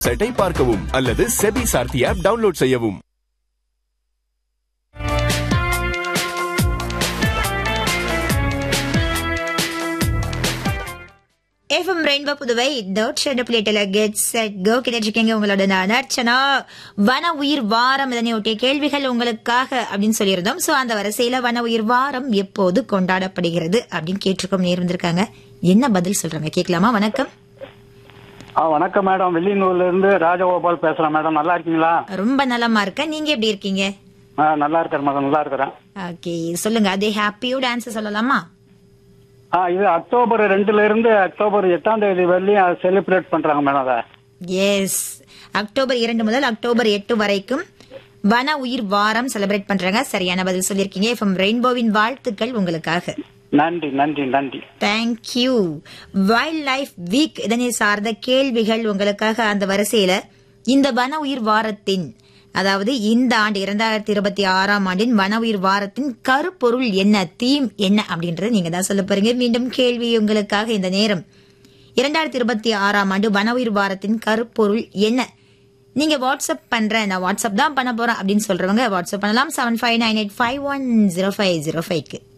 செட்டை பார்க்கவும் அல்லது செபி சார்த்தி ஆப் டவுன்லோட் செய்யவும் எஃப்எம் ரெயின்போ புதுவை டாட் ஷெட் பிளேட்டில் கெட் செட் கோ கிடைச்சிருக்கீங்க உங்களோட நான் அர்ச்சனா வன உயிர் வாரம் இதனை ஒட்டிய கேள்விகள் உங்களுக்காக அப்படின்னு சொல்லியிருந்தோம் சோ அந்த வரிசையில வன உயிர் வாரம் எப்போது கொண்டாடப்படுகிறது அப்படின்னு கேட்டிருக்கோம் நேர் வந்திருக்காங்க என்ன பதில் சொல்றாங்க கேட்கலாமா வணக்கம் ஆ வணக்கம் மேடம் வெள்ளியனூர்ல இருந்து ராஜகோபால் பேசுறேன் மேடம் நல்லா இருக்கீங்களா ரொம்ப நலமா இருக்கேன் நீங்க எப்படி இருக்கீங்க ஆ, நல்லா இருக்கிறேன் மேடம் நல்லா இருக்கிறேன் ஓகே சொல்லுங்க அதே ஹாப்பியோட ஆன்சர் சொல்லலாமா ஆ இது அக்டோபர் ரெண்டுல இருந்து அக்டோபர் எட்டாம் தேதி வரலையும் செலிப்ரேட் பண்றாங்க மேடம் அதை எஸ் அக்டோபர் இரண்டு முதல் அக்டோபர் எட்டு வரைக்கும் வன உயிர் வாரம் செலிப்ரேட் பண்றாங்க சரியான பதில் சொல்லியிருக்கீங்க எஃப்எம் ரெயின்போவின் வாழ்த்துக்கள் உங்களுக்காக நன்றி நன்றி நன்றி தேங்க்யூ வைல்ட் லைஃப் வீக் இதனை சார்ந்த கேள்விகள் உங்களுக்காக அந்த வரிசையில இந்த வன உயிர் வாரத்தின் அதாவது இந்த ஆண்டு இரண்டாயிரத்தி இருபத்தி ஆறாம் ஆண்டின் வன உயிர் வாரத்தின் கருப்பொருள் என்ன தீம் என்ன அப்படின்றத நீங்க தான் சொல்ல போறீங்க மீண்டும் கேள்வி உங்களுக்காக இந்த நேரம் இரண்டாயிரத்தி இருபத்தி ஆறாம் ஆண்டு வன உயிர் வாரத்தின் கருப்பொருள் என்ன நீங்க வாட்ஸ்அப் பண்றேன் நான் வாட்ஸ்அப் தான் பண்ண போறேன் அப்படின்னு சொல்றவங்க வாட்ஸ்அப் பண்ணலாம் seven five nine eight five one zero five zero ஃபைவ்க்கு